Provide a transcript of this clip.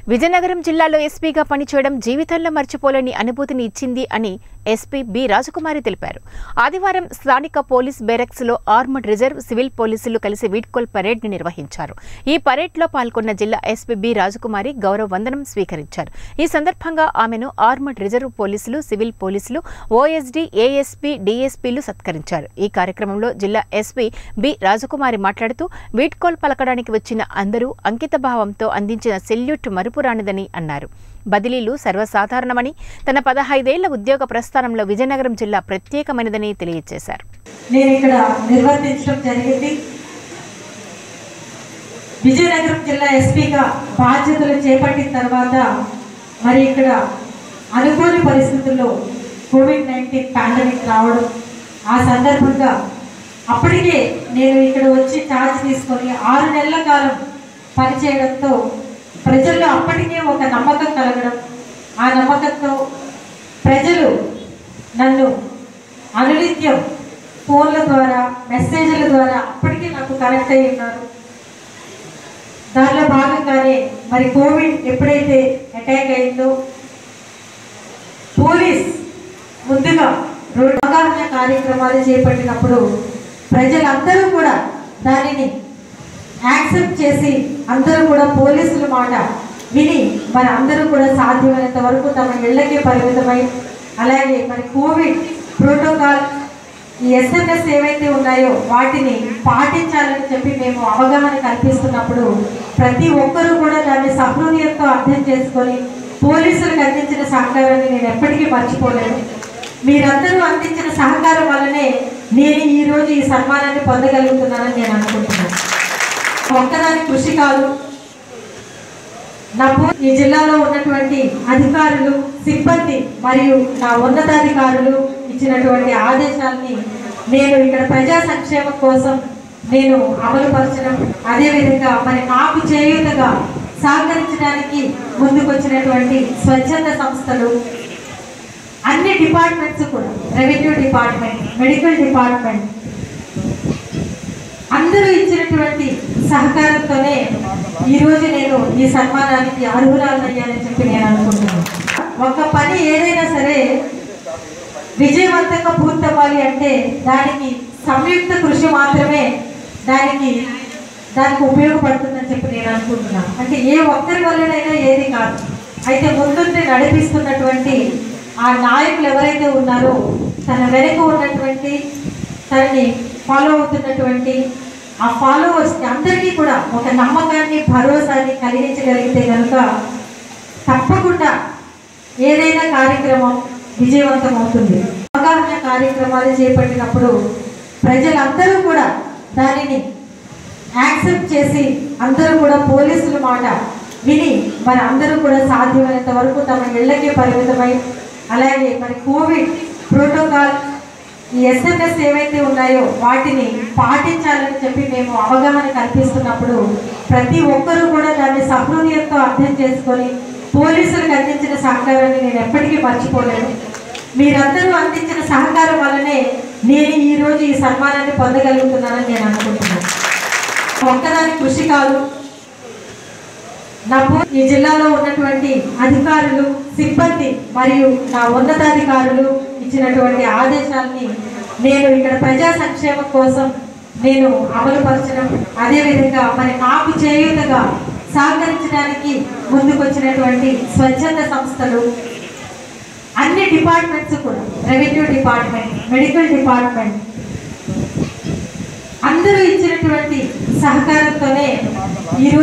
విజయనగరం జిల్లాలో ఎస్పీగా పనిచేయడం జీవితంలో మర్చిపోలేని అనుభూతిని ఇచ్చింది అని ఎస్పీ బి రాజకుమారి తెలిపారు ఆదివారం స్థానిక పోలీస్ బెరెక్స్ లో ఆర్మడ్ రిజర్వ్ సివిల్ పోలీసులు కలిసి వీడ్కోల్ పరేడ్ ని నిర్వహించారు ఈ పరేడ్ లో పాల్గొన్న జిల్లా ఎస్పీ బి రాజకుమారి గౌరవ వందనం స్వీకరించారు ఈ సందర్భంగా ఆమెను ఆర్మడ్ రిజర్వ్ పోలీసులు సివిల్ పోలీసులు ఓఎస్డీ ఏఎస్పీ డీఎస్పీలు సత్కరించారు ఈ కార్యక్రమంలో జిల్లా ఎస్పీ బి రాజకుమారి మాట్లాడుతూ వీడ్కోల్ పలకడానికి వచ్చిన అందరూ అంకిత భావంతో అందించిన సెల్యూట్ మరుపురానిదని అన్నారు బదిలీలు సర్వసాధారణమని తన పదహైదేళ్ల ఉద్యోగ ప్రస్థానంలో విజయనగరం జిల్లా ప్రత్యేకమైనదని తెలియజేశారు నేను ఇక్కడ నిర్వర్తించడం జరిగింది విజయనగరం జిల్లా ఎస్పీగా బాధ్యతలు చేపట్టిన తర్వాత మరి ఇక్కడ అనుకోని పరిస్థితుల్లో కోవిడ్ నైన్టీన్ పాండమిక్ రావడం ఆ సందర్భంగా అప్పటికే నేను ఇక్కడ వచ్చి ఛార్జ్ తీసుకొని ఆరు నెలల కాలం పనిచేయడంతో ప్రజల్లో అప్పటికే ఒక నమ్మకం కలగడం ఆ నమ్మకంతో ప్రజలు నన్ను అనునిత్యం ఫోన్ల ద్వారా మెసేజ్ల ద్వారా అప్పటికే నాకు కనెక్ట్ అయి ఉన్నారు దానిలో భాగంగానే మరి కోవిడ్ ఎప్పుడైతే అటాక్ అయిందో పోలీస్ ముందుగా రోడ్డు అవగాహన కార్యక్రమాలు చేపట్టినప్పుడు ప్రజలందరూ కూడా దానిని యాక్సెప్ట్ చేసి అందరూ కూడా పోలీసుల మాట విని మరి అందరూ కూడా సాధ్యమైనంత వరకు తమ ఇళ్లకే పరిమితమై అలాగే మరి కోవిడ్ ప్రోటోకాల్ ఈ ఎస్ఎంఎస్ ఏవైతే ఉన్నాయో వాటిని పాటించాలని చెప్పి మేము అవగాహన కల్పిస్తున్నప్పుడు ప్రతి ఒక్కరూ కూడా దాన్ని సహృదయంతో అర్థం చేసుకొని పోలీసులకు అందించిన సహకారాన్ని నేను ఎప్పటికీ మర్చిపోలేను మీరందరూ అందించిన సహకారం వల్లనే నేను ఈరోజు ఈ సన్మానాన్ని పొందగలుగుతున్నానని నేను అనుకుంటున్నాను ఒక్కదాని కృషి కాదు నా పూ- ఈ జిల్లాలో ఉన్నటువంటి అధికారులు సిబ్బంది మరియు నా ఉన్నతాధికారులు ఇచ్చినటువంటి ఆదేశాలని నేను ఇక్కడ ప్రజా సంక్షేమం కోసం నేను అమలుపరచడం అదేవిధంగా మరి నాకు చేయూతగా సహకరించడానికి ముందుకొచ్చినటువంటి స్వచ్ఛంద సంస్థలు అన్ని డిపార్ట్మెంట్స్ కూడా రెవెన్యూ డిపార్ట్మెంట్ మెడికల్ డిపార్ట్మెంట్ అందరూ ఇచ్చినటువంటి సహకారంతోనే ఈరోజు నేను ఈ సన్మానానికి అర్హురాలయ్యానని చెప్పి నేను అనుకుంటున్నాను ఒక పని ఏదైనా సరే విజయవంతంగా పూర్తవ్వాలి అంటే దానికి సంయుక్త కృషి మాత్రమే దానికి దానికి ఉపయోగపడుతుందని చెప్పి నేను అనుకుంటున్నాను అంటే ఏ ఒక్కరి వల్లనైనా ఏది కాదు అయితే ముందుండి నడిపిస్తున్నటువంటి ఆ నాయకులు ఎవరైతే ఉన్నారో తన వెనుక ఉన్నటువంటి తనని ఫాలో అవుతున్నటువంటి ఆ ఫాలోవర్స్కి అందరికీ కూడా ఒక నమ్మకాన్ని భరోసాని కలిగించగలిగితే కనుక తప్పకుండా ఏదైనా కార్యక్రమం విజయవంతం అవుతుంది అవగాహన కార్యక్రమాలు చేపట్టినప్పుడు ప్రజలందరూ కూడా దానిని యాక్సెప్ట్ చేసి అందరూ కూడా పోలీసుల మాట విని మరి అందరూ కూడా సాధ్యమైనంత వరకు తమ ఇళ్లకే పరిమితమై అలాగే మరి కోవిడ్ ప్రోటోకాల్ ఈ ఎస్ఎంఎస్ ఏవైతే ఉన్నాయో వాటిని పాటించాలని చెప్పి మేము అవగాహన కల్పిస్తున్నప్పుడు ప్రతి ఒక్కరూ కూడా దాన్ని సహృదయంతో అర్థం చేసుకొని పోలీసులకు అందించిన సహకారాన్ని నేను ఎప్పటికీ మర్చిపోలేను మీరందరూ అందించిన సహకారం వల్లనే నేను ఈరోజు ఈ సన్మానాన్ని పొందగలుగుతున్నానని నేను అనుకుంటున్నాను ఒక్కదాని కృషి కాదు నా పూ- ఈ జిల్లాలో ఉన్నటువంటి అధికారులు సిబ్బంది మరియు నా ఉన్నతాధికారులు ఇచ్చినటువంటి ఆదేశాలని నేను ఇక్కడ ప్రజా సంక్షేమం కోసం నేను అమలుపరచడం అదేవిధంగా మరి నాకు చేయూతగా సహకరించడానికి ముందుకొచ్చినటువంటి స్వచ్ఛంద సంస్థలు అన్ని డిపార్ట్మెంట్స్ కూడా రెవెన్యూ డిపార్ట్మెంట్ మెడికల్ డిపార్ట్మెంట్ అందరూ ఇచ్చినటువంటి సహకారంతోనే ఈరోజు